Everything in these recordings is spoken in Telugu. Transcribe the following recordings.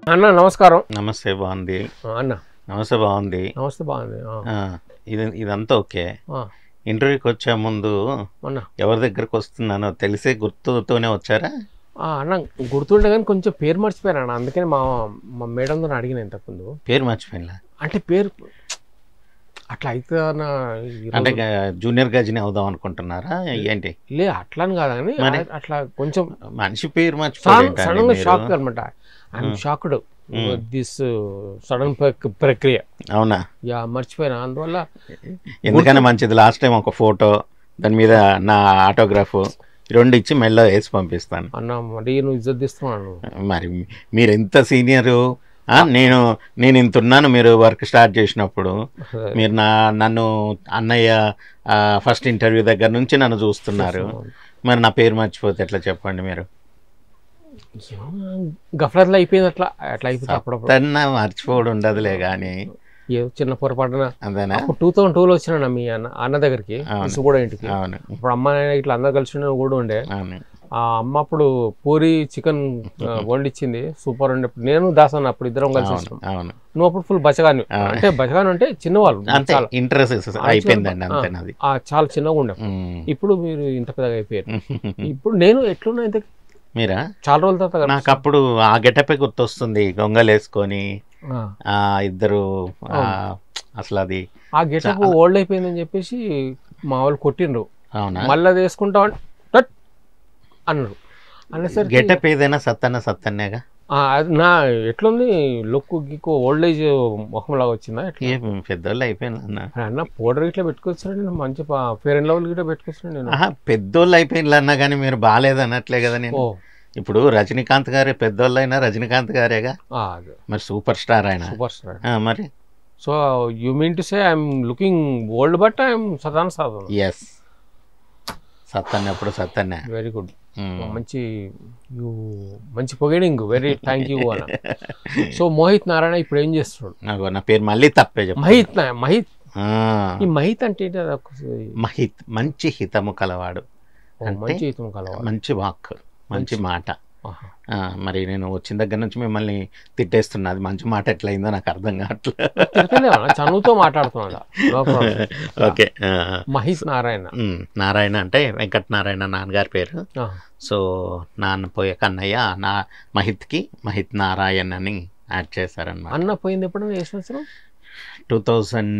అన్న నమస్కారం నమస్తే బాగుంది ఆ, అన్న నమస్తే బాగుంది నమస్తే బాగుంది ఆ, ఆ, ఇది ఇదంతా ఓకే ఆ, ఇంటర్వ్యూకి వచ్చే ముందు అన్న ఎవరి దగ్గరకు వస్తున్నానో తెలిసే గుర్తుతోనే వచ్చారా ఆ, అన్న గుర్తుండే కానీ కొంచెం పేరు మర్చిపోయాను అన్న అందుకని మా మా మేడంతో అడిగిన ఇంతకుముందు పేరు మర్చిపోయినా అంటే పేరు అట్లా అయితే అన్న ఈ అంటే రోజు- గా- జూనియర్ గజిని అవుదాం అనుకుంటున్నారా ఏంటి లే అట్లా అని కాదు కానీ మరి? ఆ- అట్లా కొంచెం మనిషి పేరు సడన్ మర్చిపోయింటండి సడన్ గా మీరు. షాక్ అనమాట ఐఎమ్ షాక్డ్ దిస్ సడన్ ప్రక్రియ అవునా యా మర్చిపోయినా అందువల్ల ఎందుకని మంచిది లాస్ట్ టైం ఒక ఫోటో దాని మీద నా ఆటోగ్రాఫ్ రెండు ఇచ్చి మెల్ల వేసి పంపిస్తాను అన్న మరి నువ్వు ఇజ్జత్ తీస్తున్నాను మరి మీరు ఎంత సీనియరు ఆ, నేను నేను ఇంత ఉన్నాను మీరు వర్క్ స్టార్ట్ చేసినప్పుడు మీరు నా నన్ను అన్నయ్య ఫస్ట్ ఇంటర్వ్యూ దగ్గర నుంచి నన్ను చూస్తున్నారు మరి నా పేరు మర్చిపోతే ఎట్లా చెప్పండి మీరు గఫలత్లో అయిపోయింది అట్లా అట్లా అయిపోయింది అప్పుడప్పుడు తన మర్చిపోవడం ఉండదులే కానీ ఏదో చిన్న పొరపాటున అంతేనా అప్పుడు టూ థౌసండ్ టూలో వచ్చిన మీ అన్న అన్న దగ్గరికి అవును. కూడా ఇంటికి అవును అప్పుడు అమ్మ నాయన ఇట్లా అందరు కలిసి ఉన్న కూడా ఉండే అవును ఆ అమ్మ అప్పుడు పూరి చికెన్ వండిచ్చింది సూపర్ ఉండే నేను దాసాను అప్పుడు ఇద్దరం కలిసి అవును వచ్చినాం అవును నువ్వు అప్పుడు ఫుల్ బచ్చగాని అంటే బచ్చగాని అంటే చిన్నవాళ్ళు అంతే చాలా ఇంట్రెస్ట్ అయిపోయిందండి అంతేనది ఆ, చాలా చిన్నగా ఉండే ఉమ్. ఇప్పుడు మీరు ఇంత పెద్దగా అయిపోయారు ఇప్పుడు నేను ఎట్లున్నా ఇంత మీరా చాలా రోజుల తర్వాత కలిసి- నాకు అప్పుడు ఆ గెటపే గుర్తొస్తుంది గొంగలు వేసుకొని ఆ. ఆ ఇద్దరు ఆ, అసలు అది ఆ గెటప్ ఓల్డ్ అయిపోయిందని చెప్పేసి మా వాళ్ళు కొట్టిండ్రు అవునా మళ్ళీ అది వేసుకుంటాం అంటే టట్ అన్నారు అనేసరికి గెటప్ ఏదైనా సత్తన్న సత్తన్నేగా ఆ, అది నా ఎట్లుంది లుక్ గిక్కు ఓల్డ్ ఏజ్ ముఖం లాగా వచ్చిందా ఎట్లా ఏ పెద్దోళ్ళు అయిపోయింది అన్న అని అన్న పౌడర్ ఇట్లా పెట్టుకొచ్చాను నేను మంచి ఫేర్ అండ్ లవ్లీ గిట్లా పెట్టుకొచ్చాను నేను ఆహా, పెద్దోళ్ళు అయిపోయింది అన్నా కానీ మీరు బాగాలేదు అన్నట్లే కదా నేను ఓ ఇప్పుడు రజనీకాంత్ గారే పెద్దోళ్ళు అయినా రజనీకాంత్ గారేగా ఆ, అదే మరి సూపర్ స్టార్ ఆయన సూపర్ స్టార్ ఆ, మరి so you mean to say I'm looking old but I'm సదాన్ సాధన ఎస్ సత్తన్న ఎప్పుడు సత్తన్న వెరీ గుడ్ ఉమ్. మంచి యూ మంచి పొగేడింగ్ వెరీ థ్యాంక్ యూ అన్న సో మోహిత్ నారాయణ ఇప్పుడు ఏం చేస్తున్నాడు నాకు నా పేరు మళ్ళీ తప్పే చెప్పు మహిత్ నా- మహిత్ ఆ, ఈ మహిత్ అంటే ఏంటి అది ఒక- మహిత్ మంచి హితము కలవాడు ఓ, అంటే మంచి ఇతం కలవాలి మంచి వాక్ మంచి మాట ఆహా. ఆ, మరి నేను వచ్చిన దగ్గర నుంచి మిమ్మల్ని తిట్టేస్తున్నా అది మంచి మాట ఎట్లయిందో నాకు అర్థం కావట్లే తిరగలేవా చనువుతో మాట్లాడుతున్నాడు No problem. ఓకే ఆ, మహిత్ నారాయణ ఉమ్, నారాయణ అంటే వెంకట నారాయణ నాన్నగారి పేరు ఆ, సో నాన్న పోయే కన్నయ్య నా మహిత్కి మహిత్ నారాయణ్ అని యాడ్ చేశారనమాట అన్న పోయింది ఎప్పుడైనా ఏ సంవత్సరం two thousand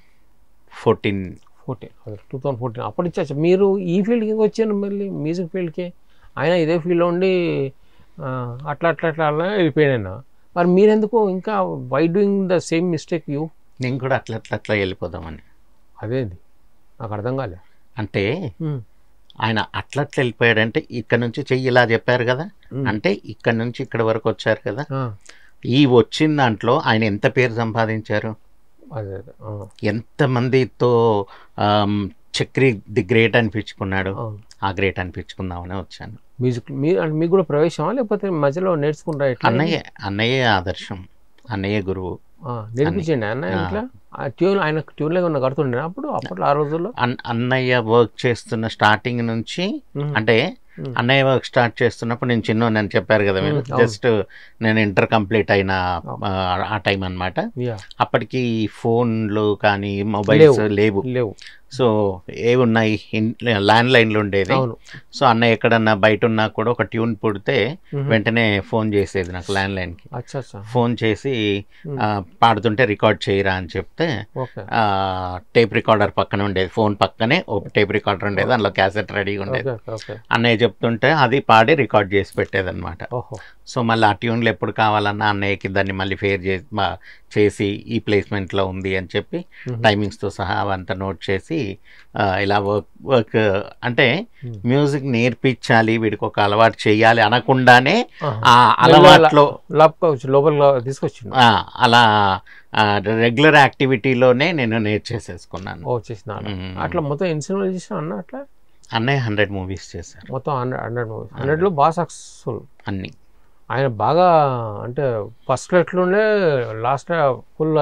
fourteen fourteen two thousand fourteen అప్పుడు ఇచ్చా మీరు ఈ ఫీల్డ్కి వచ్చాను మళ్ళీ మ్యూజిక్ ఫీల్డ్కి ఆయన ఇదే ఫీల్డ్లో ఉండి ఆ, అట్లా అట్లా అట్లా అలా వెళ్ళిపోయాను మరి మీరెందుకు ఇంకా why doing the same mistake you నేను కూడా అట్లా అట్లా అట్లా వెళ్ళిపోదామని అదేంది నాకు అర్థం కాలే అంటే ఉమ్, ఆయన అట్లా అట్లా వెళ్ళిపోయాడంటే ఇక్కడ నుంచి చెయ్యి ఇలా చెప్పారు కదా ఉమ్. అంటే ఇక్కడ నుంచి ఇక్కడ వరకు వచ్చారు కదా ఆ, ఈ వచ్చిన దాంట్లో ఆయన ఎంత పేరు సంపాదించారు అదే అదే ఆ, ఎంతమందితో ఆమ్, చక్రి ది గ్రేట్ అనిపించుకున్నాడు ఆ. ఆ గ్రేట్ అనిపించుకుందామని వచ్చాను మ్యూజిక్ మీ అంటే మీకు కూడా ప్రవేశమా లేకపోతే మధ్యలో నేర్చుకుంటా ఎట్లా అన్నయ్య అన్నయ్య ఆదర్శం అన్నయ్య గురువు ఆ, నేర్పించండి అన్న ఆ. ఇట్లా ఆ ట్యూన్ ఆయన ట్యూన్లో ఉన్న కడుతుండే అప్పుడు అప్పట్లో ఆ రోజుల్లో అన్- అన్నయ్య వర్క్ చేస్తున్న స్టార్టింగ్ నుంచి ఉమ్, అంటే ఉమ్. అన్నయ్య వర్క్ స్టార్ట్ చేస్తున్నప్పుడు నేను చిన్న నేను చెప్పారు కదా మీరు ఉమ్, అవును. జస్ట్ నేను ఇంటర్ కంప్లీట్ అయిన ఆ, ఆ టైం అన్నమాట యా అప్పటికి ఫోన్లు కానీ మొబైల్స్ లేవు లేవు సో ఏవి ఉన్నాయి ల్యాండ్ లైన్లు ఉండేది అవును సో అన్న ఎక్కడన్నా బయట ఉన్నా కూడా ఒక ట్యూన్ పుడితే మ్మ్. వెంటనే ఫోన్ చేసేది నాకు ల్యాండ్ లైన్కి అచ్చా అచ్చా ఫోన్ చేసి మ్మ్. ఆ, పాడుతుంటే రికార్డ్ చేయరా అని చెప్తే ఓకే టేప్ రికార్డర్ పక్కన ఉండేది ఫోన్ పక్కనే ఒక టేప్ రికార్డర్ ఉండేది అందులో క్యాసెట్ రెడీగా ఉండేది ఓకే ఓకే అన్నయ్య చెప్తుంటే అది పాడి రికార్డ్ చేసి పెట్టేదన్నమాట ఓహో సో మళ్ళీ ఆ ట్యూన్లు ఎప్పుడు కావాలన్నా అన్నయ్యకి దాన్ని మళ్ళీ ఫేర్ చేసి మా- చేసి ఈ ప్లేస్మెంట్లో ఉంది అని చెప్పి మ్మ్. టైమింగ్స్తో సహా అవంతా నోట్ చేసి ఆ, ఇలా వర్క్ వర్క్ అంటే మ్మ్. మ్యూజిక్ నేర్పించాలి వీడికి ఒక అలవాటు చేయాలి అనకుండానే ఆహా. ఆ అలవాట్లో లాప్కా వచ్చి లోపల తీసుకొచ్చిండు ఆ, అలా రెగ్యులర్ యాక్టివిటీలోనే నేను నేర్చేసేసుకున్నాను ఓ చేసిన మ్మ్. అట్లా మొత్తం ఎన్ని సినిమాలు చేసిన అన్న అట్లా అన్నయ్య హండ్రెడ్ మూవీస్ చేశారు మొత్తం హండ్రెడ్ హండ్రెడ్ మూవీస్ హండ్రెడ్లో బాగా సక్సెస్ఫుల్ అన్ని ఆయన బాగా అంటే ఫస్ట్లో ఎట్లుండే లాస్ట్ ఫుల్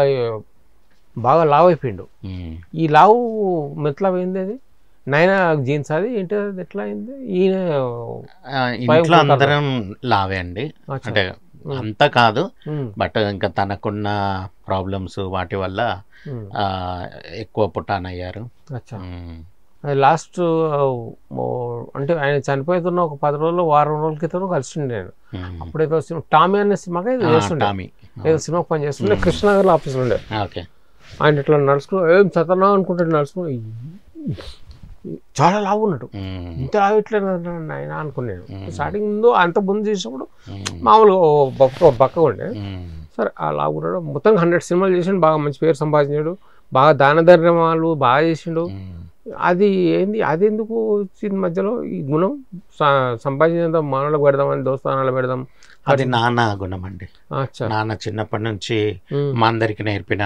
బాగా లావ్ అయిపోయిండు మ్మ్. ఈ లావు ఎట్లా పోయింది అది నైనా జీన్స్ అది ఏంటి అది ఎట్లా అయింది ఈయన ఆ, పై ఇంట్లో ఉంటారు. అందరం లావే అండి అచ్చా. అంటే అంతా కాదు ఉమ్, బట్ ఇంకా తనకున్న ప్రాబ్లమ్స్ వాటి వల్ల ఉమ్. ఆ, ఎక్కువ పుట్టానయ్యారు అచ్చా ఉమ్, అది లాస్ట్ అంటే ఆయన చనిపోతున్న ఒక పది రోజులు వారం రోజుల క్రితం కలిసిండే నేను ఉమ్. అప్పుడైతే సినిమా టామీ అనే సినిమాకి ఏదో ఆ, చేస్తుండే టామీ ఏదో సినిమా పని చేస్తుండే కృష్ణనగర్ ఆఫీస్లో ఉండే ఓకే ఆయన ఇట్లా నడుచుకుని ఏం చదవనా అనుకుంటాడు నడుచుకుని చాలా లావు ఉన్నాడు ఉమ్, ఇంత లావు ఇట్లా ఆయన అనుకున్నాను మ్మ్. స్టార్టింగ్ ముందు అంత ముందు చేసినప్పుడు ఉమ్, మామూలుగా ఓ బక్క బక్క ఉండే ఉమ్, సరే ఆ లావు ఉన్నాడు మొత్తం హండ్రెడ్ సినిమాలు చేసిండు బాగా మంచి పేరు సంపాదించాడు బాగా దాన ధర్మాలు బాగా చేసిండు ఉమ్. అది ఏంది అది ఎందుకు వచ్చింది మధ్యలో ఈ గుణం స- సంపాదించేంత మానవులకు పెడదామని దోస్తానాలు పెడదాం అది నాన్న గుణం అండి అచ్చా నాన్న చిన్నప్పటి నుంచి ఉమ్, మా అందరికి నేర్పిన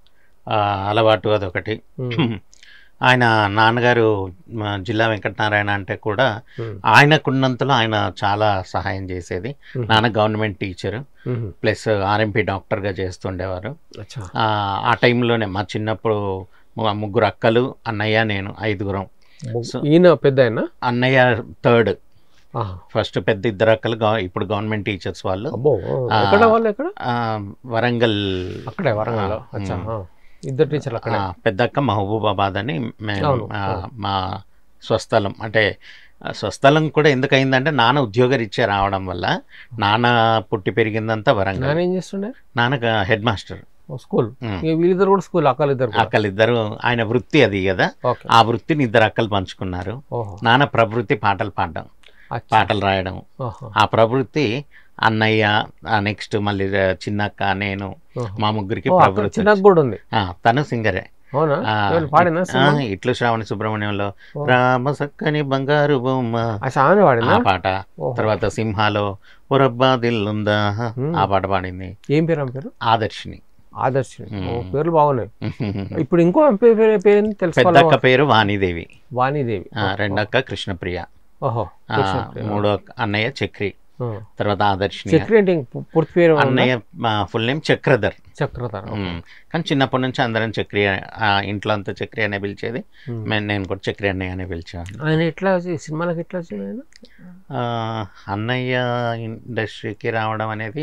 ఆ, అలవాటు అదొకటి ఉమ్, ఆయన నాన్నగారు మా జిల్లా వెంకటనారాయణ అంటే కూడా ఉమ్, ఆయనకున్నంతలో ఆయన చాలా సహాయం చేసేది ఉమ్, నాన్న government teacher um, plus RMP డాక్టర్గా చేస్తుండేవారు అచ్చా ఆ, ఆ టైంలోనే మా చిన్నప్పుడు ము- ముగ్గురు అక్కలు అన్నయ్య నేను ఐదుగురం ము- ఈయన పెద్ద ఆయన అన్నయ్య థర్డ్ ఆహా. ఫస్ట్ పెద్ద ఇద్దరు అక్కలు గవ- ఇప్పుడు గవర్నమెంట్ టీచర్స్ వాళ్ళు అబ్బో ఆ, ఎక్కడ వాళ్ళు ఎక్కడ ఆ, వరంగల్ అక్కడే వరంగల్ ఆ, అచ్చా ఉమ్. ఆ. ఇద్దరు టీచర్లు అక్కడే ఆ, పెద్ద అక్క మహబూబాబాద్ అని మేము అవును, ఆ, అవును. మా స్వస్థలం అంటే ఆ, స్వస్థలం కూడా ఎందుకు అయిందంటే నాన్న ఉద్యోగరీత్యా రావడం వల్ల నాన్న పుట్టి పెరిగిందంతా వరంగల్ నాన్న ఏం చేస్తుండే నాన్న హెడ్ మాస్టర్ ఓ, స్కూల్ ఉమ్. ఇక వీళ్ళిద్దరు కూడా స్కూల్ అక్కలు ఇద్దరు కూడా. అక్కలిద్దరు ఆయన వృత్తి అది కదా ఓకే ఆ వృత్తిని ఇద్దరు అక్కలు పంచుకున్నారు ఓహో నాన్న ప్రవృత్తి పాటలు పాడడం అచ్చా. పాటలు రాయడం ఓహో. ఆ ప్రవృత్తి అన్నయ్య నెక్స్ట్ మళ్ళీ చిన్నక్క నేను ఓహో. మా ముగ్గురికి ఓ, అక్కడ ప్రవృత్తి చిన్నకు కూడా ఉంది ఆ, తను సింగరే అవునా ఆ, ఎవరు పాడినా ఆ, సినిమా? ఇట్లు శ్రావణి సుబ్రహ్మణ్యంలో ఓ. రామ సక్కని బంగారు బొమ్మ ఆ సామె ఆ పాడినా పాట ఓహో. తర్వాత సింహాలో ఒరబ్బా దిల్లుందా హ్మ్. ఆ పాట పాడింది ఏం పేరు ఆమె పేరు ఆదర్శిని ఆదర్శిని ఓ మ్మ్. పేర్లు బాగున్నాయి ఇప్పుడు ఇంకో ఆమె పేరు పేరు పేరు తెలుసుకోవాలి పెద్దక్క పేరు వాణిదేవి వాణిదేవి ఆ, రెండక్క కృష్ణప్రియ ఓహో ఆ, కృష్ణప్రియ. మూడో అక్క- అన్నయ్య చక్రి ఆ. తర్వాత ఆదర్శిని చక్రి అంటే ఇంక పూర్తి పేరు ఏమన్నా? అన్నయ్య ఫుల్ నేమ్ చక్రధర్ చక్రధర ఉమ్. కానీ చిన్నప్పటి నుంచి అందరం చక్రి ఆ, ఇంట్లో అంతా చక్రి అనే పిలిచేది ఉమ్. మే- నేను కూడా చక్రి అన్నయ్య అనే పిలిచాను ఆయన ఎట్లా వచ్చి సినిమాలకు ఎట్లా వచ్చింది ఆయన ఆ, అన్నయ్య ఇండస్ట్రీకి రావడం అనేది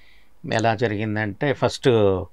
ఎలా జరిగిందంటే ఫస్ట్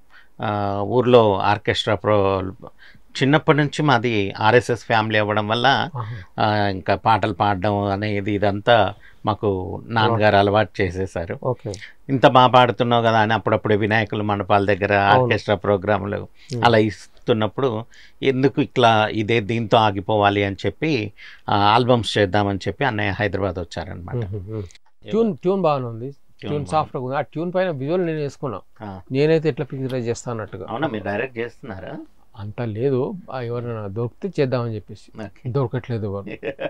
ఊర్లో ఆర్కెస్ట్రా ప్రో చిన్నప్పటి నుంచి మాది ఆర్ఎస్ఎస్ ఫ్యామిలీ అవ్వడం వల్ల ఆహా. ఆ, ఇంకా పాటలు పాడడం అనేది ఇదంతా మాకు నాన్నగారు అలవాటు చేసేసారు ఓకే ఇంత బాగా పాడుతున్నావు కదా అని అప్పుడప్పుడు వినాయకుల మండపాల దగ్గర ఆర్కెస్ట్రా ప్రోగ్రాములు Hmm. అలా ఇస్తున్నప్పుడు ఎందుకు ఇట్లా ఇదే దీంతో ఆగిపోవాలి అని చెప్పి ఆల్బమ్స్ చేద్దామని చెప్పి అన్నయ్య హైదరాబాద్ వచ్చారనమాట ట్యూన్ ట్యూన్ బాగానే ఉంది ట్యూన్ సాఫ్ట్ ఉంది ఆ ట్యూన్ పైన విజువల్ నేను వేసుకున్నా నేనైతే ఎట్లా పిక్చరైజ్ చేస్తా అన్నట్టుగా అవునా మీరు డైరెక్ట్ చేస్తున్నారా అంత లేదు ఆ ఎవరైనా దొరికితే చేద్దామని చెప్పేసి దొరకట్లేదు ఎవరు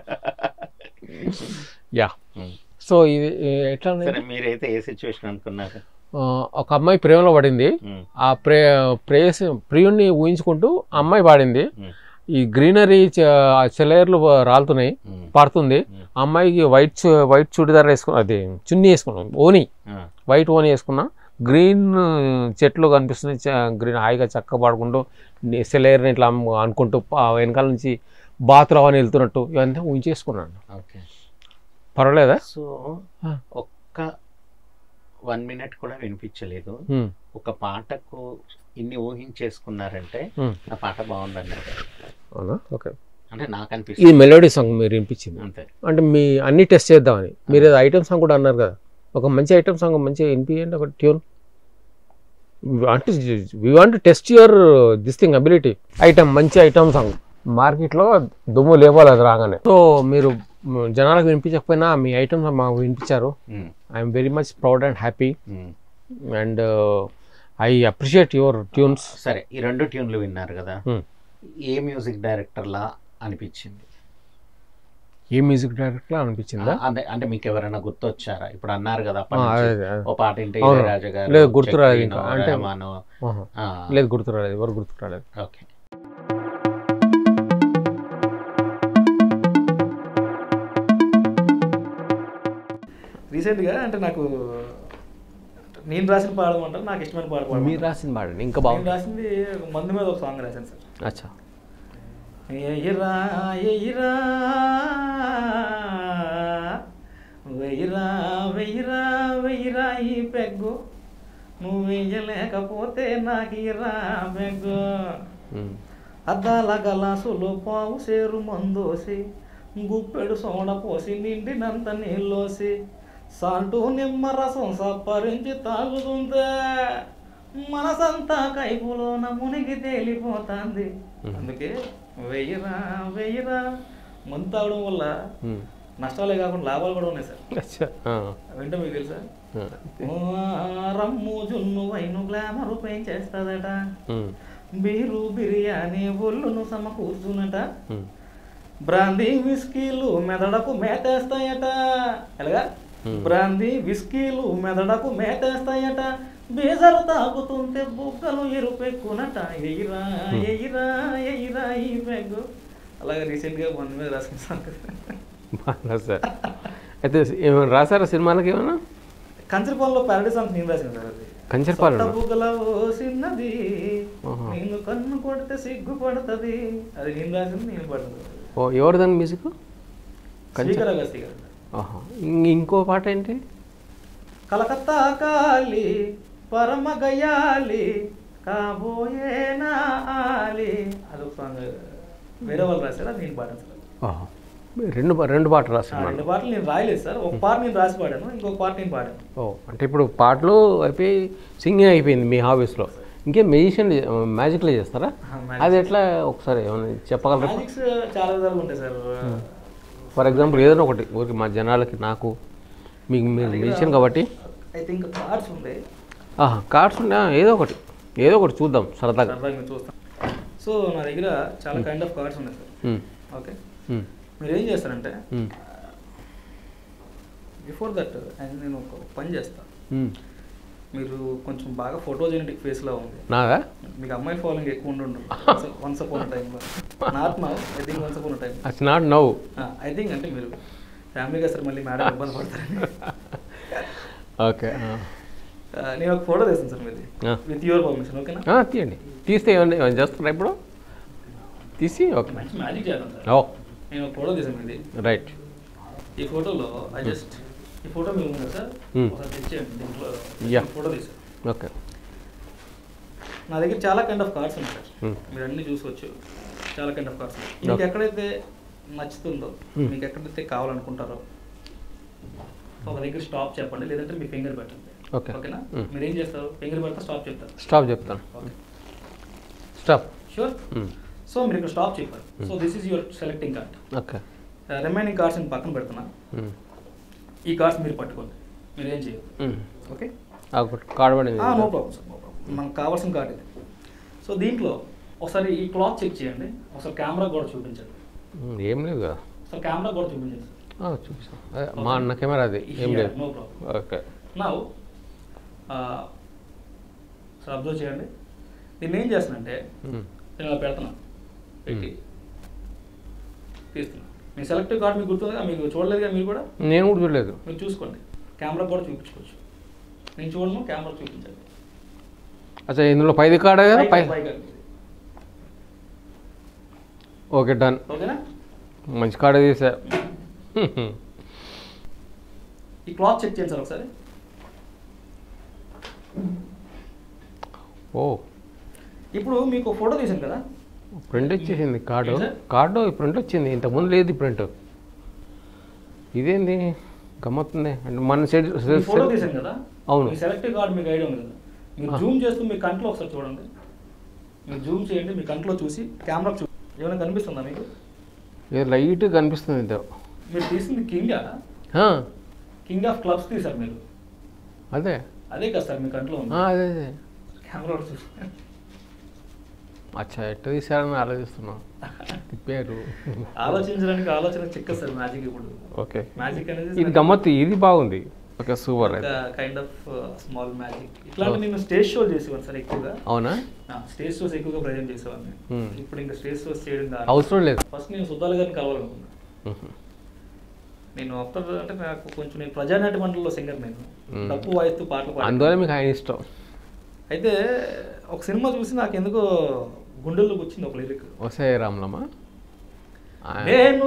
యా Hmm. సో ఇది ఏ- ఎట్లా ఉంది? సరే మీరైతే ఏ సిచ్యువేషన్ అనుకున్నారు ఆ, ఒక అమ్మాయి ప్రేమలో పడింది Hmm. ఆ ప్రే ప్రేయస్ ప్రియుణ్ణి ఊహించుకుంటూ ఆ అమ్మాయి పాడింది Hmm. ఈ గ్రీనరీ చెలయర్లు రాలుతున్నాయి Hmm. పారుతుంది Hmm. ఆ అమ్మాయికి వైట్ చు- వైట్ చుడిదార్ వేసుకున్నా అది చున్నీ వేసుకున్నాం ఓని Ah. వైట్ ఓని వేసుకున్నా గ్రీన్ చెట్లు కనిపిస్తున్నాయి చ- గ్రీన్ హాయిగా చక్క పాడుకుంటూ సెలయర్ని ఇట్లా అమ్ము- అనుకుంటూ ఆ వెనకాల నుంచి బాతులు అవన్నీ వెళ్తున్నట్టు ఇవన్నీ ఊహించేసుకున్నాను ఓకే పర్వాలేదా సో Ah. ఒక్క వన్ మినిట్ కూడా వినిపించలేదు Hmm. ఒక పాటకు ఇన్ని ఊహించేసుకున్నారంటే Hmm. ఆ పాట బాగుందండి అవునా ఓకే అంటే నాకు ఇది అనిపిస్తుంది మెలోడీ సాంగ్ మీరు వినిపించింది అంతే అంటే మీ అన్ని టెస్ట్ చేద్దామని మీరు ఏదో ఐటమ్ సాంగ్ కూడా అన్నారు కదా ఒక మంచి ఐటమ్ సాంగ్ మంచిగా వినిపించండి ఒక ట్యూన్ అంటే we want test your this thing ability item మంచి ఐటమ్ సాంగ్ మార్కెట్లో దుమ్ము లేవాలి అది రాగానే సో మీరు మ్, జనాలకు వినిపించకపోయినా మీ ఐటమ్ మాకు వినిపించారు Hmm. I'm very much proud and happy Hmm. And I appreciate your tunes సరే ఈ రెండు ట్యూన్లు విన్నారు కదా Hmm. ఏ మ్యూజిక్ డైరెక్టర్లా అనిపించింది ఏ మ్యూజిక్ డైరెక్టర్ అనిపించిందా అదే అంటే మీకు ఎవరైనా గుర్తొచ్చారా ఇప్పుడు అన్నారు కదా ఆ, అప్పటి నుంచి. అదే, అదే. ఓ పాట వింటే అవును. ఇళయరాజా గారు, లేదు, గుర్తు రాలేదు చక్రీనో, ఇంకా. అంటే- రెహమానో. ఆహా. ఆ, లేదు గుర్తు రాలేదు ఎవరు గుర్తు రాలేదు ఓకే రీసెంట్గా అంటే నాకు నేను రాసిన పాడమంటారు నాకు ఇష్టమైన పాట మీరు పాడమంటారు రాసిన పాడండి ఇంకా నేను బాగుంది రాసింది ఒక మందు మీద ఒక సాంగ్ రాశాను సార్ అచ్చా ఎయిరా ఎయిరా వెయ్యిరా వెయ్యిరా వెయ్యిరా ఈ పెగ్గ నువ్వు వెయ్యలేకపోతే నాకు ఇరా బెగ్గు ఉమ్. అద్దాల గలాసులు పావు సేరు మందోసి గుప్పెడు సోడ పోసి నిండినంత నీళ్ళోసి సాల్టు నిమ్మరసం సప్పరించి తాగుతుందే మనసంతా కైపులోన మునిగి తేలిపోతాంది అందుకే వెయ్యిరా వెయ్యిరా మందు తాగడం వల్ల ఉమ్. నష్టాలే కాకుండా లాభాలు కూడా ఉన్నాయి సార్ అచ్చా ఆ. వింటే మీకు తెలుసా ఆ. ఓ, రమ్ము జున్ను వైను గ్లామరు పెంచేస్తుందట ఉమ్. బీరు బిర్యానీ ఒళ్ళును సమకూర్చునట ఉమ్. బ్రాందీ విస్కీలు మెదడకు మేతేస్తాయట ఎలాగా Hmm. బ్రాందీ విస్కీలు మెదడకు మేతేస్తాయట బీజరు తాగుతుంటే బుగ్గలు ఎరుపెక్కునట ఎయిరా ఎయిరా ఎయిరా ఈ పెగ్గు అలాగే రీసెంట్గా వన్ మీద రాసిన సాంగ్ బాగా సార్ అయితే ఏమైనా రాశారా సినిమాలకి ఏమైనా కంచరపాలలో ప్యారడీ సాంగ్ నేను రాసిన సార్ అది కంచరపాలెం? సొట్ట బుగ్గల ఓసిన్నది ఆహా. నేను కన్ను కొడితే సిగ్గు పడుతుంది అది నేను రాసింది నేను పడుతుంది ఓ ఎవరిదాని మ్యూజిక్ కంచ శ్రీకర గస్తి గారు ఆహా. ఇం- ఇంకో పాట ఏంటి కలకత్తా కాలి పరమ గయాలి కాబోయే నా ఆలి అదొక సాంగ్ వేరే వాళ్ళు రాశారు అది నేను పాడాను సార్ ఆహా. రెండు పా- రెండు పాటలు ఆ, రాస్తున్నాను రెండు పాటలు నేను రాయలేదు సార్ ఒక పాట నేను రాసి పాడాను ఇంకొక పాట నేను పాడాను ఓ అంటే ఇప్పుడు పాటలు అయిపోయి సింగింగ్ అయిపోయింది మీ హాబీస్లో ఇంకే మెజిషియన్ మ్యాజిక్లో చేస్తారా ఆ, magic. అది ఎట్లా ఒకసారి ఏమైనా చెప్పగలరా మ్యాజిక్స్ చాలా విధాలుగా ఉంటాయి సార్ ఫర్ ఎగ్జాంపుల్ ఏదైనా ఒకటి ఊరికి మా జనాలకి నాకు మీకు మీరు మెజిషియన్ కాబట్టి ఐ థింక్ కార్డ్స్ ఉంది ఆహా కార్డ్స్ ఉన్నా ఏదో ఒకటి ఏదో ఒకటి చూద్దాం సరదాగా సరదాగా మీరు చూస్తాం సో నా దగ్గర చాలా కైండ్ ఆఫ్ కార్డ్స్ ఉన్నాయి సార్ ఉమ్, ఓకే ఉమ్, మీరు ఏం చేస్తారంటే ఉమ్, బిఫోర్ దట్ నేను ఒక పని చేస్తాను ఉమ్. మీరు కొంచెం బాగా ఫోటోజెనిటిక్ ఫేస్లో ఉంది నాదా మీకు అమ్మాయి ఫాలోయింగ్ ఎక్కువ ఉండి ఉండదు వన్స్ అపోన్ టైంలో not now I think once upon time it's not now I think అంటే మీరు ఫ్యామిలీగా సరే మళ్ళీ మేడం ఇబ్బంది పడతారని ఓకే ఆ, నేను ఒక ఫోటో తీస్తాను సార్ మీది ఆ. విత్ యువర్ పర్మిషన్ ఓకేనా తీయండి తీస్తే ఏమన్నా ఏమైనా చేస్తారా ఇప్పుడు తీసి ఓకే మంచి మ్యాజిక్ చేద్దాం సార్ ఓ నేను ఒక ఫోటో తీసాను మీది రైట్ ఈ ఫోటోలో ఐ జస్ట్ ఈ ఫోటో మీరు ఉంది కదా సార్ Hmm. ఒకసారి తెచ్చేయండి దీంట్లో Yeah. ఫోటో తీసాను ఓకే నా దగ్గర చాలా కైండ్ ఆఫ్ కార్డ్స్ ఉన్నాయి సార్ Hmm. మీరు అన్ని చూసుకోవచ్చు చాలా కైండ్ ఆఫ్ కార్డ్స్ మీకు Okay. ఎక్కడైతే నచ్చుతుందో Hmm. మీకు ఎక్కడైతే కావాలనుకుంటారో ఒక దగ్గర స్టాప్ చెప్పండి లేదంటే మీ ఫింగర్ పెట్టండి Okay. ఓకేనా Hmm. మీరు ఏం చేస్తారు ఫింగర్ పెడతా స్టాప్ చెప్తారు స్టాప్ చెప్తాను ఓకే స్టాప్ షూర్ సో మీరు ఇక్కడ స్టాప్ చెప్పారు so this is your selecting card okay remaining cards నేను పక్కన పెడుతున్నా ఈ కార్డ్స్ మీరు పట్టుకోండి మీరు ఏం చేయదు ఓకే కార్డ్ పడింది no problem sir no problem మనకు కావాల్సిన కార్డ్ ఇది సో దీంట్లో ఒకసారి ఈ క్లాత్ చెక్ చేయండి ఒకసారి కెమెరా కూడా చూపించండి ఉమ్, ఏం లేదు కదా ఒకసారి కెమెరా కూడా చూపించండి సార్ ఆ, చూపిస్తాం అదే, మా అన్న కెమెరా అది ఏం లేదు నో ప్రాబ్లం ఓకే నా సార్ అబ్జర్వ్ చేయండి నేను ఏం చేస్తానంటే ఉమ్, నేను ఇలా పెడుతున్నాను పెట్టి తీస్తున్నాను మీ సెలెక్టివ్ కార్డ్ మీకు గుర్తుందిగా మీకు చూడలేదుగా మీరు కూడా నేను కూడా చూడలేదు మీరు చూసుకోండి కెమెరా కూడా చూపించుకోవచ్చు నేను చూడను కెమెరా చూపించండి అచ్చా ఇందులో పైది కార్డే కదా పై పైగా- పైగా. ఓకే డన్ ఓకేనా మంచి కార్డే తీసా ఈ క్లాత్ చెక్ చేయండి సార్ ఒకసారి ఓ ఇప్పుడు మీకు ఫోటో తీసాను కదా ప్రింట్ వచ్చేసింది కార్డు ఏంటి సార్? కార్డు ప్రింట్ వచ్చింది ఇంతకుముందు లేదు ఈ ప్రింట్ ఇదేంది గమ్మత్తుంది అంటే మన సెట్ ఈ ఫోటో తీసాను కదా అవును. మీ సెలెక్టివ్ కార్డ్ మీకు ఐడియా ఉంది కదా మీరు ఆ. జూమ్ చేస్తూ మీ కంట్లో ఒకసారి చూడండి మీరు జూమ్ చేయండి మీ కంట్లో చూసి కెమెరా చూ ఏమైనా కనిపిస్తుందా మీకు ఇది లైట్ కనిపిస్తుంది ఇంత మీరు తీసింది కింగ్ ఆ, కింగ్ ఆఫ్ క్లబ్స్ తీసారు మీరు అదే అదే కదా సార్ మీ కంట్లో ఉంది ఆ, అదే అదే కెమెరా చూసి అచ్చా ఎట్ట తీసారని ఆలోచిస్తున్నాం తిప్పారు ఆలోచించడానికి ఆలోచన చిక్క సార్ మ్యాజిక్ ఇప్పుడు ఓకే మ్యాజిక్ అనేది ఇది గమ్మత్తు ఇది బాగుంది ఓకే సూపర్ అయితే కైండ్ ఆఫ్ స్మాల్ మ్యాజిక్ ఇట్లాంటి నేను స్టేజ్ షో చేసేవాను సార్ ఎక్కువగా అవునా స్టేజ్ షోస్ ఎక్కువగా ప్రజెంట్ చేసేవాడిని Hmm. ఇప్పుడు ఇంకా స్టేజ్ షోస్ చేయడం కాదు అవసరం లేదు ఫస్ట్ నేను సుద్దాల గారిని కలవాలనుకున్నా మ్మ్. నేను ఆఫ్టర్ అంటే నాకు కొంచెం నేను ప్రజానాట్య మండలిలో సింగర్ నేను Hmm. తప్పు వాయిస్తూ పాటలు పాడాను. అందువల్ల మీకు ఆయన ఇష్టం అయితే ఒక సినిమా చూసి నాకు ఎందుకో గుండెల్లోకి వచ్చింది ఒక లిరిక్ వసే రాములమ్మ ఆ- నేను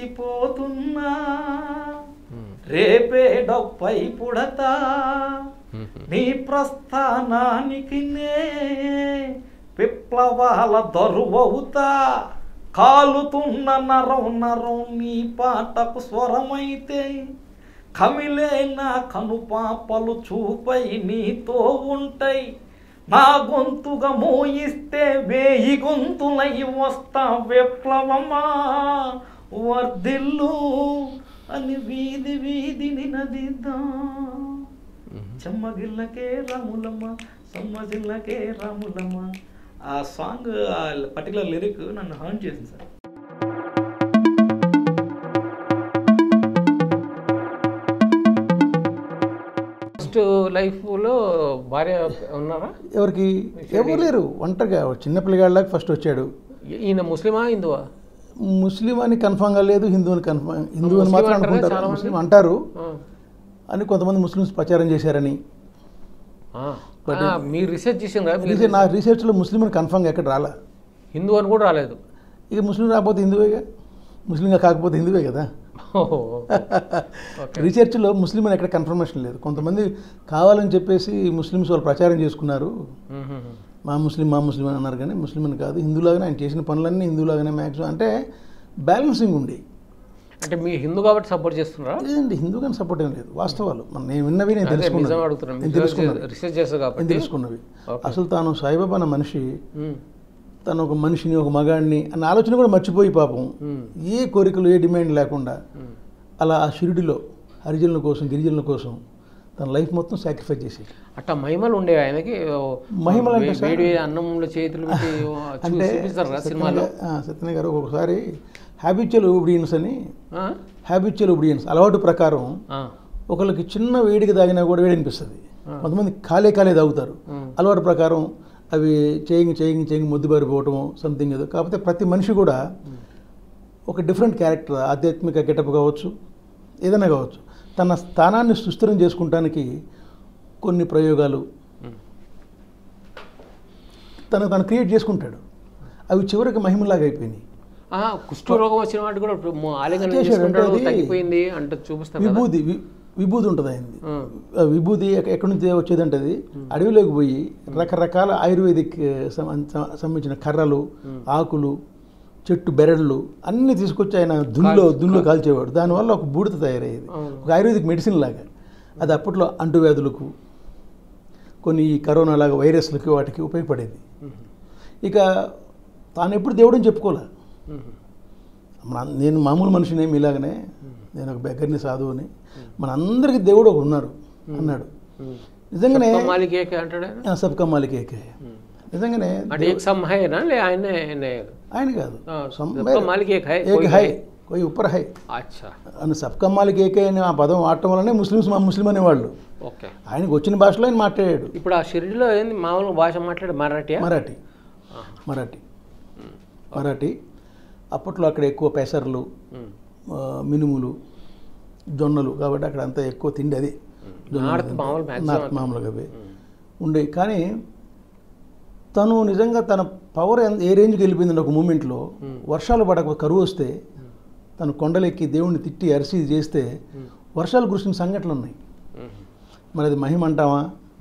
చచ్చిపోతున్నా మ్మ్. రేపే డొప్పై పుడతా నీ ప్రస్థానానికి నే విప్లవాల దరువవుతా కాలుతున్న నరం నరం నీ పాటకు స్వరమైతే కమిలే నా కనుపాపలు చూపై నీతో ఉంటాయి నా గొంతుగా మోయిస్తే వేయి గొంతులై వస్తా విప్లవమా వర్ధిల్లు అని వీధి వీధిని నదిద్దాం చెమ్మగిల్లకే రాములమ్మ సమ్మజిల్లకే రాములమ్మ ఆ సాంగ్ ఆ పర్టికులర్ లిరిక్ నన్ను హర్న్ చేసింది సార్ ఫస్ట్ లైఫ్లో భార్య ఉన్నారా ఎవరికి ఎవరు లేరు ఒంటరిగా చిన్న పిల్లగాళ్ళకి ఫస్ట్ వచ్చాడు ఈయన ముస్లిమా హిందువా ముస్లిం అని కన్ఫామ్గా లేదు హిందూ అని కన్ఫామ్ హిందూ అని ముస్లిం మాత్రం అంటారా అనుకుంటారు చాలా మంది? ముస్లిం అంటారు ఆ. అని కొంతమంది ముస్లిమ్స్ ప్రచారం చేశారని ఆ. ఆ, మీరు రీసెర్చ్ చేసిండ్రా మీరు రీసెర్చ్ నా రీసెర్చ్లో ముస్లిం అని కన్ఫామ్గా ఎక్కడ రాలా హిందూ అని కూడా రాలేదు ఇక ముస్లిం రాకపోతే హిందువేగా ముస్లింగా కాకపోతే హిందువే కదా ఓహో. రీసెర్చ్లో ముస్లిం అని ఎక్కడ కన్ఫర్మేషన్ లేదు కొంతమంది కావాలని చెప్పేసి ముస్లిమ్స్ వాళ్ళు ప్రచారం చేసుకున్నారు మ్మ్. మా ముస్లిం మా ముస్లిం అని అన్నారు కానీ ముస్లిం అని కాదు హిందూలాగానే ఆయన చేసిన పనులన్నీ హిందూలాగానే మ్యాక్సిమం అంటే బ్యాలెన్సింగ్ ఉంది అంటే మీ హిందూ కాబట్టి సపోర్ట్ చేస్తున్నారా లేదండి హిందూ కానీ సపోర్ట్ ఏం లేదు వాస్తవాలు మన నేను విన్నవి నేను అదే నిజం తెలుసుకున్నాను అడుగుతున్నాను నేను తెలుసుకున్నాను రీసెర్చ్ చేస్తా నేను కాబట్టి తెలుసుకున్నవి Okay. అసలు తాను సాయిబాబా అన్న మనిషి మ్మ్. తను ఒక మనిషిని ఒక మగాడిని అన్న ఆలోచన కూడా మర్చిపోయి పాపం మ్మ్. ఏ కోరికలు ఏ డిమాండ్ లేకుండా మ్మ్. అలా ఆ షిరిడిలో హరిజనుల కోసం గిరిజనుల కోసం తన లైఫ్ మొత్తం సాక్రిఫైస్ చేసి అట్లా మహిమలు ఉండేవి ఆయనకి ఓ, మహిమలు అంటే వే- సార్? వేడి వేడి అన్నంలో చేతులు పెట్టి ఓ, చూ- అంటే చూపిస్తారు కదా సత్యనారాయణ సినిమాలో గారు- ఆ, సత్యనారాయణ గారు ఒకసారి హ్యాబిచువల్ ఒబిడియన్స్ అని ఆ? హ్యాబిచువల్ ఒబిడియన్స్ అలవాటు ప్రకారం ఆ. ఒకళ్ళకి చిన్న వేడికి తాగినా కూడా వేడి అనిపిస్తుంది కొంతమంది కాలే కాలే తాగుతారు మ్మ్. అలవాటు ప్రకారం అవి చేయింగి చేయింగి చేయింగి ముద్దుబారిపోవటం సంథింగ్ ఏదో కాకపోతే ప్రతి మనిషి కూడా ఒక డిఫరెంట్ క్యారెక్టర్ ఆధ్యాత్మిక గెటప్ కావచ్చు ఏదైనా కావచ్చు తన స్థానాన్ని సుస్థిరం చేసుకుంటానికి కొన్ని ప్రయోగాలు మ్మ్. తను తను క్రియేట్ చేసుకుంటాడు అవి చివరికి మహిమలాగా అయిపోయినాయి ఆ, కుష్ఠ రోగం వచ్చిన వాటి కూడా ఇప్పుడు మొ- ఆలింగనం చేశాడు. చేసుకుంటాడు అంటే అది తగ్గిపోయింది అంటే చూపిస్తాను కదా విభూది వి- విభూది ఉంటుంది అయింది ఆ. ఆ విభూది ఎక్క- ఎక్కడి నుంచి వచ్చేదంటే అది అడవిలోకి పోయి రకరకాల ఆయుర్వేదిక్ సం- సం- సంబంధించిన కర్రలు ఆకులు చెట్టు బెరళ్ళు అన్నీ తీసుకొచ్చి ఆయన దున్నులో దున్నులో కాల్చేవాడు దానివల్ల ఒక బూడిద తయారయ్యేది అవును. ఒక ఆయుర్వేదిక్ మెడిసిన్ లాగా అది అప్పట్లో అంటువ్యాధులకు కొన్ని ఈ కరోనా లాగా వైరస్లకి వాటికి ఉపయోగపడేది మ్మ్. ఇక తాను ఎప్పుడు దేవుడని చెప్పుకోలే మ్మ్. మన నేను మామూలు మనిషినే మీలాగనే నేను ఒక బెగ్గర్ని సాధువుని మన అందరికి దేవుడు ఒకడు ఉన్నారు అన్నాడు మ్మ్. నిజంగానే సబ్కా మాలిక్ ఏకే అంటాడు ఆయన ఆ, సబ్కా మాలిక్ ఏకే మ్మ్. నిజంగానే అంటే ఏక్ సమ్ హైనా లే ఆయన ఆయనే ఆయన కాదు ఆ, సమ్ సబ్కా మాలిక్ ఏక్ హై ఏక్ కోయి హై హై. కోయి ఉప్పర్ హై అచ్చా అని సబ్కా మాలిక్ ఏకే అని ఆ పదం వాడటం వల్లనే ముస్లిమ్స్ మా ముస్లిం అనేవాళ్ళు ఓకే ఆయనకు వచ్చిన భాషలో ఆయన మాట్లాడాడు ఇప్పుడు ఆ షిరిడిలో ఏంది మామూలు భాష మాట్లాడే మరాఠీ మరాఠీ మరాఠీ మరాఠీ అప్పట్లో అక్కడ ఎక్కువ పెసర్లు ఆ, మినుములు జొన్నలు కాబట్టి అక్కడ అంతా ఎక్కువ తిండి అది జొన్నలు నార్త్ తింటారు. మామూలు maximum నార్త్ మామూలుగా అవే ఉండే కానీ తను నిజంగా తన పవర్ ఏ రేంజ్కి వెళ్ళిపోయింది ఒక మూమెంట్లో వర్షాలు పడక కరువు వస్తే తను కొండలెక్కి దేవుణ్ణి తిట్టి అరిసి చేస్తే వర్షాలు కురిసిన సంఘటనలు ఉన్నాయి మరి అది మహిమ అంటావా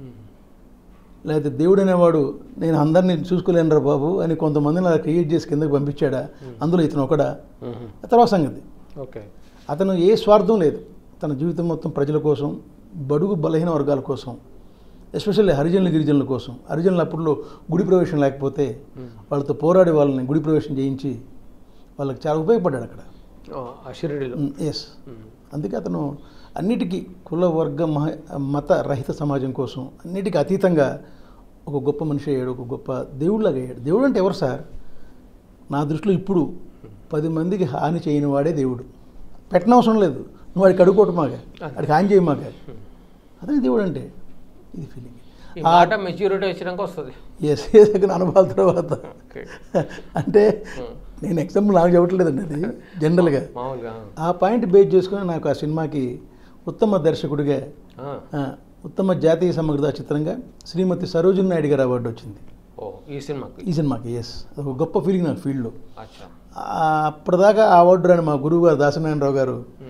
లేకపోతే దేవుడు అనేవాడు నేను అందరినీ చూసుకోలేనురా బాబు అని కొంతమందిని అలా క్రియేట్ చేసి కిందకి పంపించాడా అందులో ఇతను ఒకడా ఆ తర్వాత సంగతి ఓకే అతను ఏ స్వార్థం లేదు తన జీవితం మొత్తం ప్రజల కోసం బడుగు బలహీన వర్గాల కోసం ఎస్పెషల్లీ హరిజనుల గిరిజనుల కోసం హరిజనులు అప్పట్లో గుడి ప్రవేశం లేకపోతే వాళ్ళతో పోరాడి వాళ్ళని గుడి ప్రవేశం చేయించి వాళ్ళకి చాలా ఉపయోగపడ్డాడు అక్కడ ఆ షిరిడిలో ఎస్ అందుకే అతను అన్నిటికీ కుల వర్గ మహ మత రహిత సమాజం కోసం అన్నిటికీ అతీతంగా ఒక గొప్ప మనిషి అయ్యాడు ఒక గొప్ప దేవుడిలాగా అయ్యాడు దేవుడు అంటే ఎవరు సార్ నా దృష్టిలో ఇప్పుడు పది మందికి హాని చేయని వాడే దేవుడు పెట్టనవసరం లేదు నువ్వు వాడికి అడుకోవటం మాగా వాడికి హాని చేయమాక అదే దేవుడు అంటే ఇది ఫీలింగ్ ఈ మాట మెచ్యూరిటీ వచ్చినాక వస్తుంది ఎస్ దగ్గర అనుభవాల తర్వాత ఓకే అంటే నేను ఎగ్జాంపుల్ నాకు చెప్పట్లేదండి అది జనరల్గా మామూలుగా ఆ పాయింట్ బేస్ చేసుకొని నాకు ఆ సినిమాకి ఉత్తమ దర్శకుడిగా ఆ. ఆ, ఉత్తమ జాతీయ సమగ్రత చిత్రంగా శ్రీమతి సరోజిని నాయుడు గారు అవార్డు వచ్చింది ఓ ఈ సినిమాకి ఈ సినిమాకి ఎస్ ఒక గొప్ప ఫీలింగ్ నాకు ఫీల్డ్లో అచ్చా అప్పటిదాకా ఆ అవార్డు రాని మా గురువు గారు దాసనారాయణరావు గారు ఉమ్.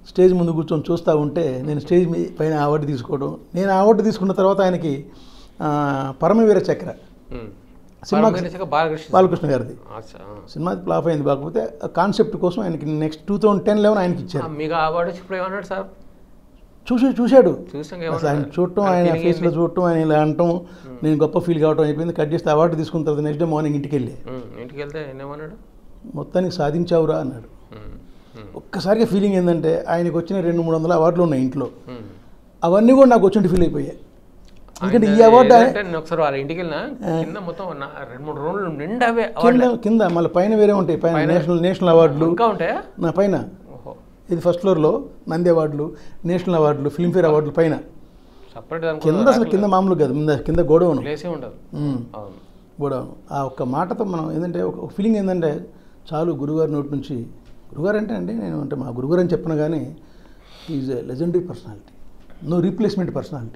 స్టేజ్ ముందు కూర్చొని చూస్తూ ఉంటే నేను స్టేజ్ మీ పైన అవార్డు తీసుకోవడం నేను ఆ అవార్డు తీసుకున్న తర్వాత ఆయనకి ఆ, పరమవీర చక్ర ఉమ్. సినిమా- పరమేశ్వర బాలకృష్ణ బాలకృష్ణ గారిది అచ్చా, ఆ. సినిమా ఫ్లాప్ అయింది కాకపోతే కాన్సెప్ట్ కోసం ఆయనకి next two thousand ten eleven ఆయనకి ఆ, ఇచ్చారు మీకు ఆ అవార్డు ఇప్పుడు ఏమన్నాడు సార్ చూసి చూశాడు చూసాం అసలు ఆయన చూడటం ఆయన ఫేస్లో చూడటం ఆయన ఇలా అనటం నేను గొప్ప ఫీల్ కావటం అయిపోయింది కట్ చేస్తే అవార్డు తీసుకున్న తర్వాత నెక్స్ట్ డే మార్నింగ్ ఇంటికి వెళ్ళి ఇంటికి వెళ్తే ఏమన్నాడు మొత్తానికి సాధించావురా అన్నాడు ఉమ్, ఉమ్, ఒక్కసారిగా ఫీలింగ్ ఏంటంటే ఆయనకు వచ్చిన రెండు మూడు వందల అవార్డులు ఉన్నాయి ఇంట్లో ఉమ్. అవన్నీ కూడా నాకు వచ్చినట్టు ఫీల్ అయిపోయాయి ఎందుకంటే ఈ ఆయన అవార్డు ఏంటంటే నేను ఒకసారి వాళ్ళ ఇంటికి వెళ్ళినా కింద మొత్తం నా- రెండు మూడు రోజులు నిండా అవే కింద అవార్డులే. కింద మళ్ళీ పైన వేరే ఉంటాయి పైన నేషనల్ నేషనల్ అవార్డులు ఇంకా ఉంటాయా నా పైన ఓహో ఇది ఫస్ట్ ఫ్లోర్లో నంది అవార్డులు నేషనల్ అవార్డులు ఫిల్మ్ఫేర్ అవార్డులు పైన సపరేట్ కింద అసలు కింద మామూలు కాదు కింద కింద గోడవను ప్లేసే ఉండదు ఉమ్. అవును గోడౌన్ ఆ ఒక్క మాటతో మనం ఏంటంటే ఒక ఒక ఫీలింగ్ ఏంటంటే చాలు గురుగారి నోటి నుంచి గురుగారు అంటే అండి నేను అంటే మా గురుగారు అని చెప్పిన కానీ is a legendary personality no replacement personality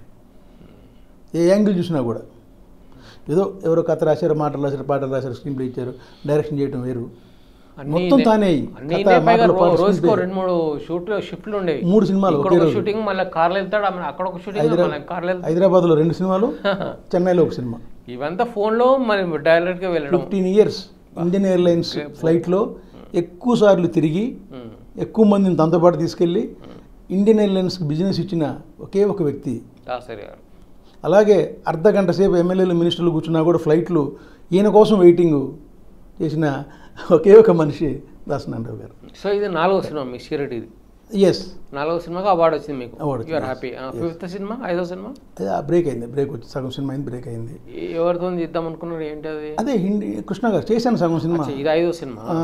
ఏ యాంగిల్ చూసినా కూడా ఏదో ఎవరో కథ రాశారు మాటలు రాశారు పాటలు రాశారు స్క్రీన్ ప్లే ఇచ్చారు డైరెక్షన్ చేయడం వేరు అన్నీ మొత్తం ఇదే- తానే అన్నీ కథ, ఇదే పైగా మాటలు, రో- పాటలు, రోజుకో screenplay. రెండు మూడు షూట్లు షిఫ్ట్లు ఉండేవి మూడు సినిమాలు ఇక్కడ ఒకే ఒక రోజు షూటింగ్ మళ్ళీ కార్లో వెళ్తాడు ఆమె అక్కడ ఒక షూటింగ్ హైదరా- మళ్ళీ కార్లో వెళ్తాడు హైదరాబాద్లో రెండు సినిమాలు చెన్నైలో ఒక సినిమా ఇవంతా ఫోన్లో మరి డైరెక్ట్గా వెళ్ళడం ఫిఫ్టీన్ ఇయర్స్ ఇండియన్ ఎయిర్లైన్స్ ఫ్లైట్లో ఎక్కువ సార్లు తిరిగి ఉమ్. ఎక్కువ మందిని తనతో పాటు తీసుకెళ్ళి ఇండియన్ ఎయిర్లైన్స్కి బిజినెస్ ఇచ్చిన ఒకే ఒక వ్యక్తి దాసరి గారు అలాగే అర్ధ గంట సేపు ఎమ్మెల్యేలు మినిస్టర్లు కూర్చున్నా కూడా ఫ్లైట్లు ఈయన కోసం వెయిటింగ్ చేసిన ఒకే ఒక మనిషి దాసనారాయణ గారు సో ఇది నాలుగో సినిమా మీ షిరటి ఇది ఎస్ నాలుగో సినిమాకి అవార్డు వచ్చింది మీకు Award యూఆర్ వచ్చింది, హ్యాపీ ఫిఫ్త్ సినిమా ఐదో సినిమా బ్రేక్ అయింది బ్రేక్ వచ్చి సగం సినిమా అయింది బ్రేక్ అయింది ఏ- ఎవరితో చేద్దాం అనుకున్నారు ఏంటి అది అదే హిందీ కృష్ణ గారు చేశాను సగం సినిమా అచ్చా, ఇది ఐదో సినిమా ఆ,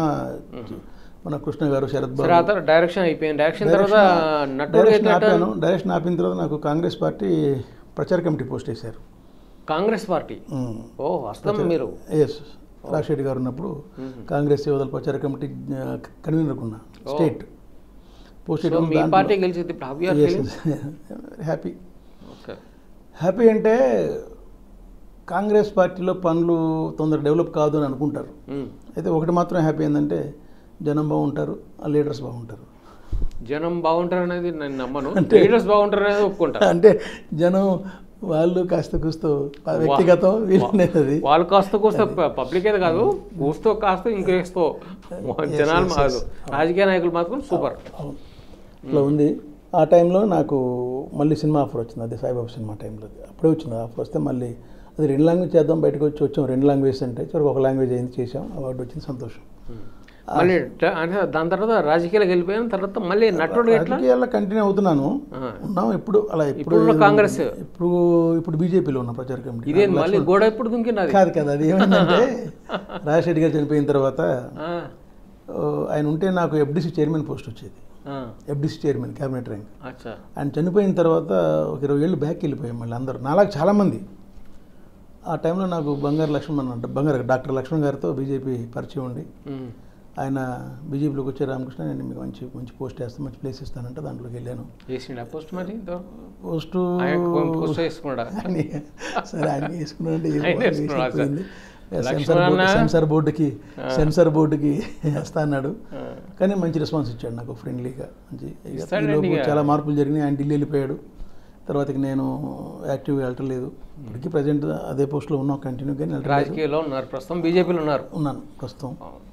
మన కృష్ణ గారు శరత్ బాబు సరే ఆ తర్వాత డైరెక్షన్ అయిపోయింది డైరెక్షన్ తర్వాత నటుడు డైరెక్షన్ ఎట్లా ఆపాను డైరెక్షన్ ఆపిన తర్వాత నాకు కాంగ్రెస్ పార్టీ ప్రచార కమిటీ పోస్ట్ వేశారు కాంగ్రెస్ పార్టీ ఓ వస్తాం మీరు ఎస్ రాజశేఖర్ గారు ఉన్నప్పుడు కాంగ్రెస్ యువతల ప్రచార కమిటీ కన్వీనర్ ఉన్నా స్టేట్ పోస్ట్ సో మీ పార్టీ గెలిచింది ఇప్పుడు how you're feeling happy okay happy అంటే కాంగ్రెస్ పార్టీలో పనులు తొందర డెవలప్ కాదు అని అనుకుంటారు అయితే ఒకటి మాత్రం హ్యాపీ ఏంటంటే జనం బాగుంటారు ఆ లీడర్స్ బాగుంటారు జనం బాగుంటారు అనేది నేను నమ్మను లీడర్స్ బాగుంటారు అనేది ఒప్పుకుంటా అంటే జనం వాళ్ళు కాస్త కూస్తూ వ్యక్తిగతం వీళ్ళనేది వాళ్ళు కాస్త కూస్త పబ్లిక్ అయితే కాదు కూస్తో కాస్త ఇంక్రీస్తో జనాలు మాదు రాజకీయ నాయకులు మాత్రం సూపర్ అవును ఇట్లా ఉంది ఆ టైంలో నాకు మళ్ళీ సినిమా ఆఫర్ వచ్చింది అదే సాయిబాబా సినిమా టైంలో అప్పుడే వచ్చింది ఆఫర్ వస్తే మళ్ళీ అది రెండు లాంగ్వేజ్ చేద్దాం బయటకు వచ్చి వచ్చాం రెండు లాంగ్వేజ్ అంటే చివరికి ఒక లాంగ్వేజ్ అయింది చేసాం అవార్డు వచ్చింది సంతోషం మళ్ళీ ట- అంటే దాని తర్వాత రాజకీయాలకు వెళ్ళిపోయాను తర్వాత మళ్ళీ నటుడు ఎట్లా రాజకీయాల్లో కంటిన్యూ అవుతున్నాను ఆ. ఉన్నాం ఇప్పుడు అలా ఇప్పుడు ఇప్పుడు కాంగ్రెస్ ఇప్పుడు ఇప్పుడు బీజేపీలో ఉన్న ప్రచార కమిటీ ఇదే మళ్ళీ గోడ ఎప్పుడు దుంకినది కాదు కదా అది ఏమైందంటే రాజశేఖర్ గారు చనిపోయిన తర్వాత ఆ, ఓ, ఆయన ఉంటే నాకు ఎఫ్డిసి చైర్మన్ పోస్ట్ వచ్చేది ఆ, ఎఫ్డిసి చైర్మన్ క్యాబినెట్ ర్యాంక్ అచ్చా ఆయన చనిపోయిన తర్వాత ఒక ఇరవై ఏళ్ళు బ్యాక్ వెళ్ళిపోయాం మళ్ళీ అందరూ నాలాగా చాలామంది ఆ టైంలో నాకు బంగారు లక్ష్మణ్ అంటే బంగారు డాక్టర్ లక్ష్మణ్ గారితో బీజేపీ పరిచయం ఉండి ఉమ్. ఆయన బీజేపీలోకి వచ్చే రామకృష్ణ నేను మీకు మంచి మంచి పోస్ట్ వేస్తాను మంచి ప్లేస్ ఇస్తానంటే దాంట్లోకి వెళ్ళాను చేసిండా పోస్ట్ మరి ఇంతవరకు? పోస్టు ఆయన పోస్ట్ వేసుకున్నాడా ఆయన సరే ఆయన వేసుకున్నాడంటే ఏం ఆయన వేసి వేసుకున్నాడు సార్. అయిపోయింది. సెన్సార్ లక్ష్మణ్ బోర్డు అన్న- సెన్సార్ బోర్డుకి సెన్సార్ బోర్డుకి వేస్తా అన్నాడు ఆ. కానీ మంచి రెస్పాన్స్ ఇచ్చాడు నాకు ఫ్రెండ్లీగా మంచి ఇక ఇస్తాడండి ఈలోపు ఇక. చాలా మార్పులు జరిగినాయి ఆయన ఢిల్లీ వెళ్ళిపోయాడు తర్వాత ఇక నేను యాక్టివ్గా వెళ్ళట్లేదు ఇప్పటికీ ప్రజెంట్ అదే పోస్ట్లో ఉన్నాం కంటిన్యూ కానీ వెళ్ళట్లేదు. రాజకీయాల్లో ఉన్నారు ప్రస్తుతం బీజేపీలో ఉన్నారు ఉన్నాను ప్రస్తుతం అవును.